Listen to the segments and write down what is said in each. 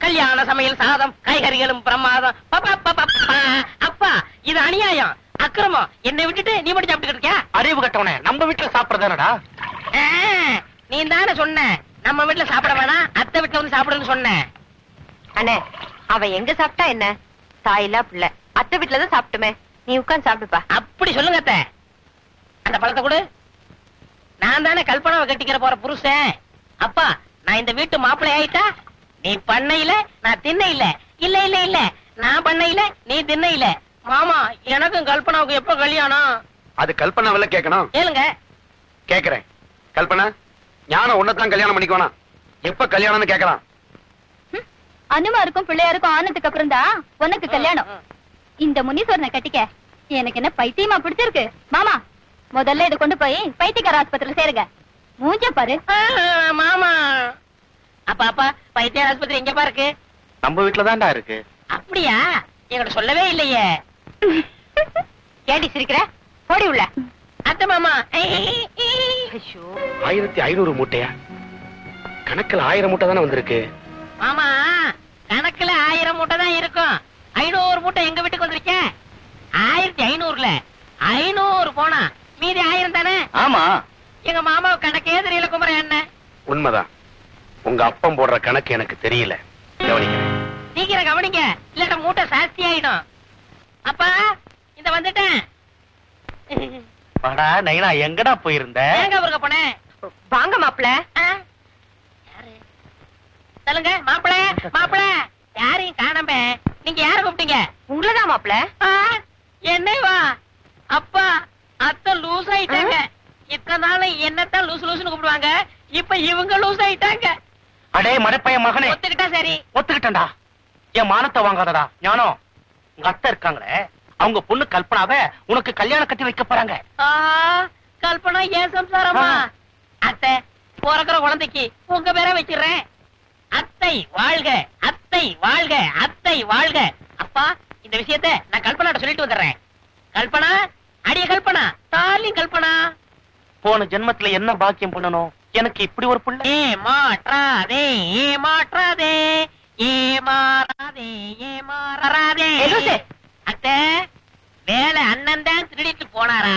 கல்யாண சமையல் சாதம் காய்கறிகளும் பிரமாதம் பப்பா, பப்பா, பப்பா. அப்பா இது அநியாயம் அக்கிரமம் என்னை விட்டுட்டு நீ மட்டும் சாப்பிட்டு இருக்கியா அறிவு கட்டவனே நம்ம வீட்டுல சாப்பிடுறதானடா ஆ, நீ தானே சொன்ன நம்ம வீட்டுல சாப்பிட வேணாம் அத்தை வீட்டுல வந்து சாப்பிடுன்னு சொன்ன அண்ணே அவ எங்க சாப்பிட்டா என்ன தாயில்லா பிள்ளை அத்தை வீட்டுல தான் சாப்பிட்டுமே நீ உட்கார்ந்து சாப்பிடுப்பா அப்படி சொல்லுங்க அத்தை அந்த பழத்தை கொடு நான் தானே கல்பனாவை கட்டிக்கிற போற புருஷன் அப்பா நான் இந்த வீட்டு மாப்பிள்ளை ஆயிட்டா நீ பண்ணையில நான் திண்ணையில இல்ல இல்ல இல்ல நான் பண்ணையில நீ திண்ணையில மாமா எனக்கும் கல்பனாவுக்கு எப்ப கல்யாணம் அது கல்பனாவில கேட்கணும் கேளுங்க கேக்குறேன் கல்பனா ஞானம் உன்னதான் கல்யாணம் பண்ணிக்குவானா எப்ப கல்யாணம்னு கேட்கலாம் அனுமாருக்கும் பிள்ளையாருக்கும் ஆனதுக்கு அப்புறம் தான் உனக்கு கல்யாணம் இந்த முனீஸ்வரனை கட்டிக்க எனக்கு என்ன பைத்தியமா பிடிச்சிருக்கு மாமா முதல்ல இதை கொண்டு போய் பைத்தியக்கார ஆஸ்பத்திரியில சேருங்க மூஞ்ச பாரு ஆ, மாமா அப்பா அப்பா பைத்தியார் ஆஸ்பத்திரி எங்கப்பா இருக்கு நம்ம வீட்டுல தான்டா இருக்கு அப்படியா என்கிட்ட சொல்லவே இல்லையே ஏடி சிரிக்கிற போடி உள்ள அத்தை மாமா ஐயோ ஆயிரத்தி ஐநூறு மூட்டையா கணக்குல ஆயிரம் மூட்டை தானே வந்திருக்கு மாமா கணக்குல ஆயிரம் மூட்டை தான் இருக்கும் ஐநூறு மூட்டை எங்க வீட்டுக்கு வந்துருச்சே ஆயிரத்தி ஐநூறுல ஐநூறு போனா மீதி ஆயிரம் தானே ஆமா எங்க மாமா கணக்கே தெரியல குமரன் என்ன உண்மைதான் உங்க அப்பம் போடுற கணக்கு எனக்கு தெரியல கவனிக்கிறேன் சீக்கிரம் கவனிங்க இல்லாட்ட மூட்டை சாஸ்தி ஆயிடும் அப்பா இந்த வந்துட்டேன் வாடா நைனா எங்கடா போயிருந்த ஏங்க அவருக்க போனேன் வாங்க மாப்பிள்ள ஆ? யாரு? சொல்லுங்க மாப்பிள மாப்பிள யாரையும் காணாம நீங்க யார கூப்பிட்டீங்க உங்களதான் மாப்பிள்ள ஆ, என்னவா அப்பா அத்தை லூஸ் ஆயிட்டாங்க இத்தனை நாள் என்னத்தான் லூஸ் லூஸ்னு கூப்பிடுவாங்க இப்ப இவங்க லூஸ் ஆயிட்டாங்க அடே மடப்பைய மகனே ஒத்துக்கிட்டா சரி ஒத்துக்கிட்டேன்டா என் மானத்தை வாங்காதடா ஞானம் உங்க அத்தை இருக்காங்களே அவங்க பொண்ணு கல்பனாவ உனக்கு கல்யாணம் கட்டி வைக்க போறாங்க ஆ, கல்பனா ஏன் சம்சாரமா ஆ. அத்தை பிறக்கிற குழந்தைக்கு உங்க பேரை வச்சிடுறேன் அத்தை வாழ்க அத்தை வாழ்க அத்தை வாழ்க அப்பா இந்த விஷயத்த நான் கல்பனாட்ட சொல்லிட்டு வந்துடுறேன் கல்பனா அடிய கல்பனா டார்லிங் கல்பனா போன ஜென்மத்துல என்ன பாக்கியம் பண்ணணும் எனக்கு இப்படி ஒரு புள்ள ஏ மாற்றாதே ஏ மாற்றாதே ஏ மாறாதே ஏ மாறாதே எலூசு. அத்தை வேலை அண்ணன் தான் திருடிட்டு போனாரா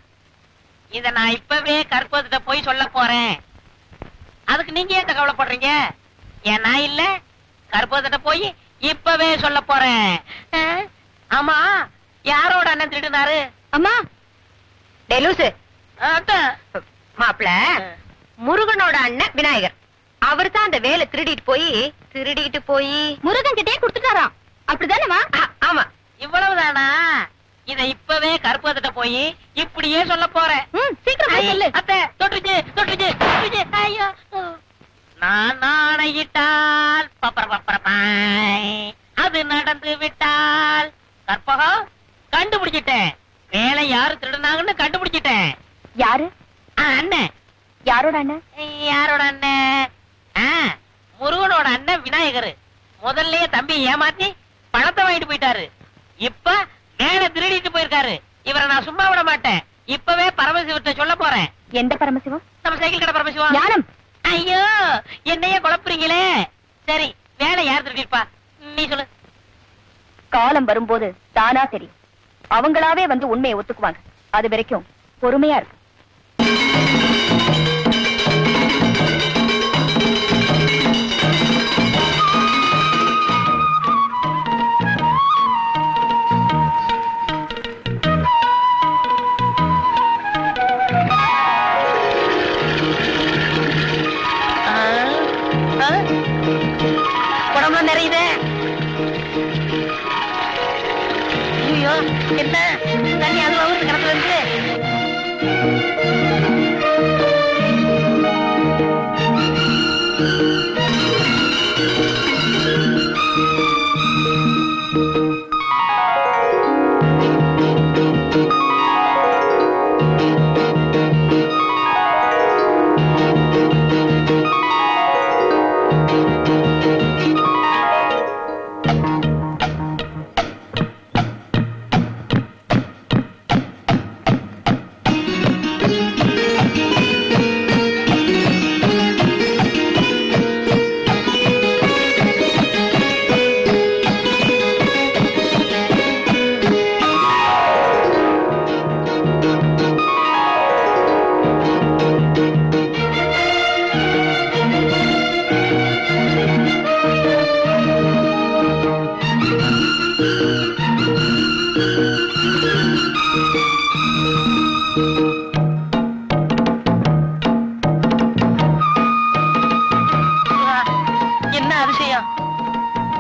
இத நான் இப்பவே கற்பகத்திட்ட போய் சொல்ல போறேன் அதுக்கு நீங்க ஏன் கவலைப்படுறீங்க ஏன் நான் இல்ல கற்பகத்திட்ட போய் இப்பவே சொல்ல போறேன் ஆ? ஆமா யாரோட அண்ணன் திருடினாரு அம்மா டெலூசு அத்தை. மாப்பிள்ள முருகனோட அண்ணன் விநாயகர் அவர் தான் அந்த வேலை திருடிட்டு போய் திருடிட்டு போய் முருகன் கிட்டே கொடுத்துட்டாராம் அப்படிதானேமா ஆமா இவ்வளவுதானா இத இப்பவே கற்பகத்திட்ட போய் இப்படியே சொல்ல போறேன் ம் சீக்கிரம் போய் சொல்லு ஐ, அத்தை தொட்டுச்சு தொட்டுச்சு தொட்டுச்சு ஐயோ நான் நாணையிட்டால் பப்பர பப்பர பாய். அது நடந்து விட்டால் கற்பகம் கண்டுபிடிச்சிட்டேன் வேலை யாரு திருடுனாங்கன்னு கண்டுபிடிச்சிட்டேன் யாரு ஆ, அண்ணன் யாரோட அண்ணன் யாரோட அண்ணன் ஆ, முருகனோட அண்ணன் விநாயகர் முதல்லயே தம்பி ஏமாத்தி பணத்தை வாங்கிட்டு போயிட்டாரு இப்ப வேலை திருடிட்டு போயிருக்காரு இவரை நான் சும்மா விட மாட்டேன் இப்பவே பரமசிவத்தை சொல்ல போறேன் எந்த பரமசிவம் நம்ம சைக்கிள் கடை பரமசிவம் ஞானம் ஐயோ என்னைய குழப்புறீங்களே சரி வேலை யார் திருடிருப்பா நீ சொல்லு காலம் வரும்போது தானா தெரியும் அவங்களாவே வந்து உண்மையை ஒத்துக்குவாங்க அது வரைக்கும் பொறுமையா இருக்கு ஆ, ஆ, குடம்லாம் நிறையுதே ஐயோ என்ன தண்ணி அது வருது கிணத்துல இருந்து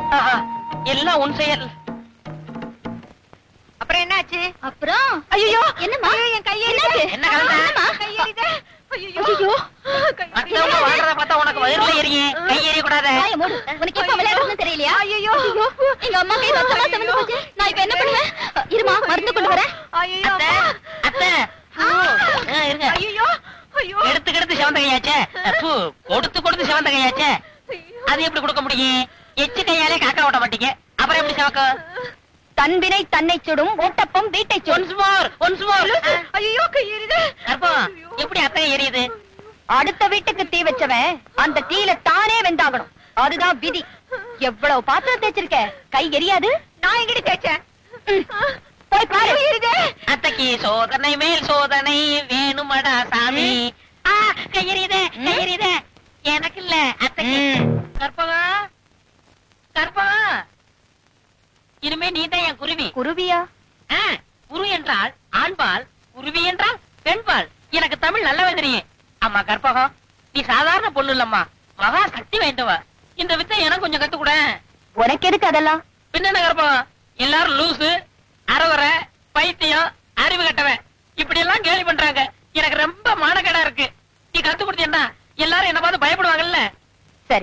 ஆஹா, எல்லாம் உன் செயல் அப்புறம் என்னாச்சு அப்புறம் ஐயோ என்னம்மா என் கையை என்னாச்சு? என்ன கலந்த? என்னம்மா? கையெறிதே ஐயோ ஐயோ. மத்தவங்க வாழ்றத பார்த்தா உனக்கு வயிறுல எரியும் கை எரிய கூடாத வாயை மூடு. உனக்கு எப்ப விளையாடுறதுன்னு தெரியலையா ஐயோ எங்க அம்மா கை ரத்தமா செவந்து போச்சு நான் இப்ப என்ன பண்ணுவேன் இருமா மருந்து கொண்டு வரேன் ஐயோ அத்தை அத்தை பூ. ஆ, இருங்க ஐயோ ஐயோ எடுத்து கெடுத்து சிவந்த கையாச்சே பூ, கொடுத்து கொடுத்து சிவந்த கையாச்சே அது எப்படி கொடுக்க முடியும் எச்சு கையாலே காக்கா ஓட்ட மாட்டீங்க அப்புறம் எப்படி சிவக்கும் தன்வினை தன்னை சுடும் ஓட்டப்பம் வீட்டை சுடும் ஒன்ஸ் மோர் ஒன்ஸ் மோர் ஐயோ கையெறிதே கற்பம் எப்படி அத்தை எரியுது அடுத்த வீட்டுக்கு தீ வச்சவன் அந்த தீயில தானே வெந்தாகணும் அதுதான் விதி எவ்வளவு பாத்திரம் தேய்ச்சிருக்க கை எரியாது நான் எங்கிட்ட தேய்ச்சேன் ம். போய் பாரு அத்தைக்கு சோதனை மேல் சோதனை வேணுமடா சாமி ஆ, கையெறியுதே கையெறியுதே எனக்கு இல்ல அத்தைக்கு கற்பகம் கற்பகம் இனிமே நீ தான் என் குருவி குருவியா ஆ, குரு என்றால் ஆண்பால் குருவி என்றால் பெண்பால் எனக்கு தமிழ் நல்லாவே தெரியும் அம்மா கற்பகம் நீ சாதாரண பொண்ணு இல்லம்மா மகா சக்தி வேண்டுவ இந்த வித்தை எனக்கு கொஞ்சம் கத்துக்கூட உனக்கு எதுக்கு அதெல்லாம் பின்ன கற்பகம் எல்லாரும் லூசு அறவரை பைத்தியம் அறிவு கட்டவன் இப்படி எல்லாம் கேலி பண்றாங்க எனக்கு ரொம்ப மானக்கேடா இருக்கு நீ கத்து கொடுத்தீங்கன்னா எல்லாரும் என்ன பார்த்து பயப்படுவாங்கல்ல சரி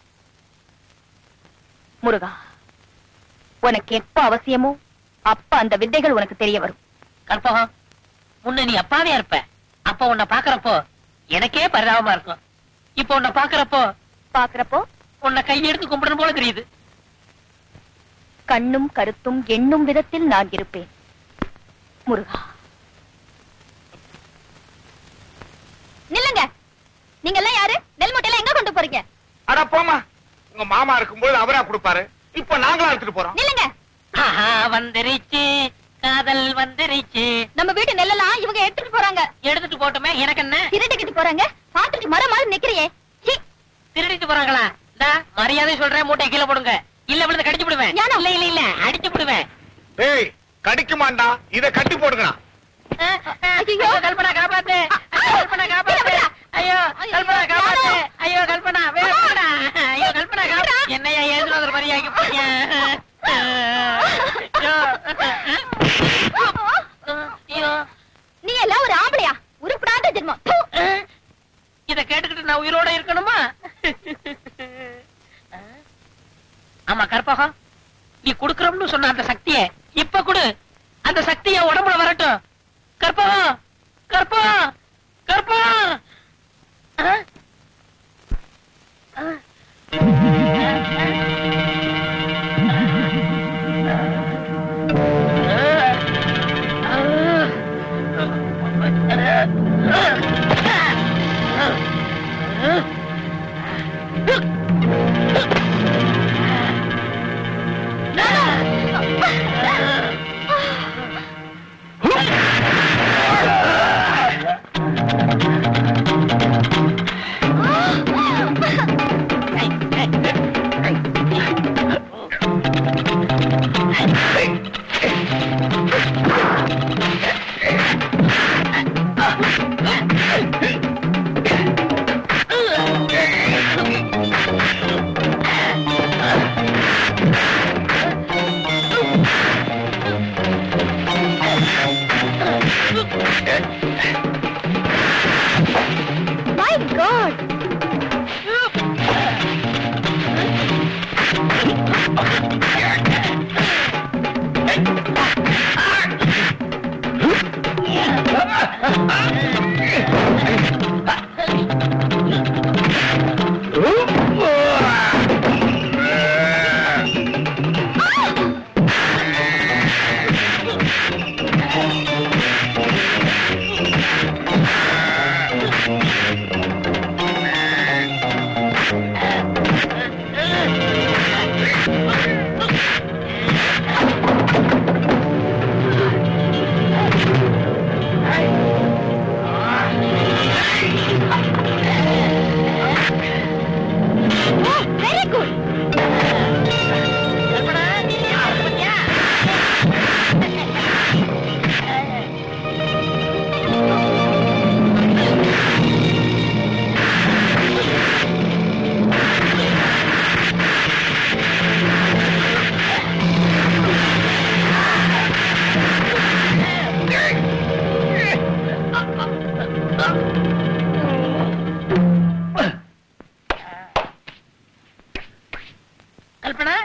முருகா உனக்கு எப்ப அவசியமோ அப்ப அந்த வித்தைகள் உனக்கு தெரிய வரும் கற்பகம் முன்ன நீ அப்பாவியா இருப்ப அப்ப உன்னை பாக்குறப்போ எனக்கே பரிதாபமா இருக்கும் இப்ப உன்னை பாக்குறப்போ பாக்குறப்போ உன்னை கையெடுத்து கும்பிடணும் போல தெரியுது கண்ணும் கருத்தும் எண்ணும் விதத்தில் நான் இருப்பேன் முருகா நில்லுங்க நீங்க எல்லாம் யாரு நெல் மூட்டையில எங்க கொண்டு போறீங்க அட போமா உங்க மாமா இருக்கும்போது அவரா கொடுப்பாரு இப்ப நாங்களா எடுத்துட்டு போறோம் நில்லுங்க ஆஹா, வந்துருச்சு காதல் வந்துருச்சு நம்ம வீட்டு நெல்லெல்லாம் இவங்க எடுத்துட்டு போறாங்க எடுத்துட்டு போட்டுமே எனக்கு என்ன திருட்டுக்கிட்டு போறாங்க பாத்துட்டு மரம் மாதிரி நிக்கிறியே சீ, திருடிட்டு போறாங்களா இந்தா, மரியாதை சொல்றேன் மூட்டை கீழே போடுங்க இல்ல விழுந்து கடிச்சு விடுவேன் ஞானம். இல்ல இல்ல இல்ல அடிச்சு விடுவேன் ஏய் கடிக்குமாண்டா இத கட்டி போடுங்கண்ணா அஹ், அஹ், ஐயோ கல்பனா காப்பாத்து ஐயோ கல்பனா காப்பாத்து ஐயோ கல்பனா காப்பாத்து ஐயோ கல்பனா வேணும்டா ஐயோ கல்பனா காப்பாத்து என்னையா ஏசுனதர் மாதிரி ஆக்கி போறீங்க ஐயோ. ஐயோ நீ எல்லாம் ஒரு ஆம்பளையா உருப்படாத ஜென்மம் தூ. அஹ், இத கேட்டுக்கிட்டு நான் உயிரோட இருக்கணுமா அஹ். ஆமா கற்பகம் நீ குடுக்கறோம்னு சொன்ன அந்த சக்திய இப்ப குடு அந்த சக்திய உடம்புல வரட்டும் கற்பகம் கற்பகம் கற்பகம் அஹ். அஹ். கல்பனா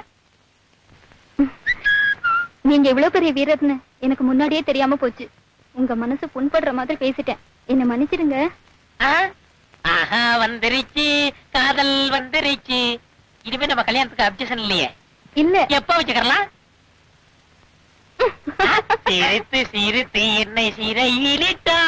நீங்க இவ்வளவு பெரிய வீரர்னு எனக்கு முன்னாடியே தெரியாம போச்சு உங்க மனசு புண்படுற மாதிரி பேசிட்டேன் என்ன மன்னிச்சிடுங்க ஆ? ஆஹா வந்துருச்சு காதல் வந்துருச்சு இனிமே நம்ம கல்யாணத்துக்கு அப்சேஷன் இல்லையே இல்ல எப்ப வச்சுக்கலாம் சிரித்து சிரித்து என்னை சிறையிலிட்டா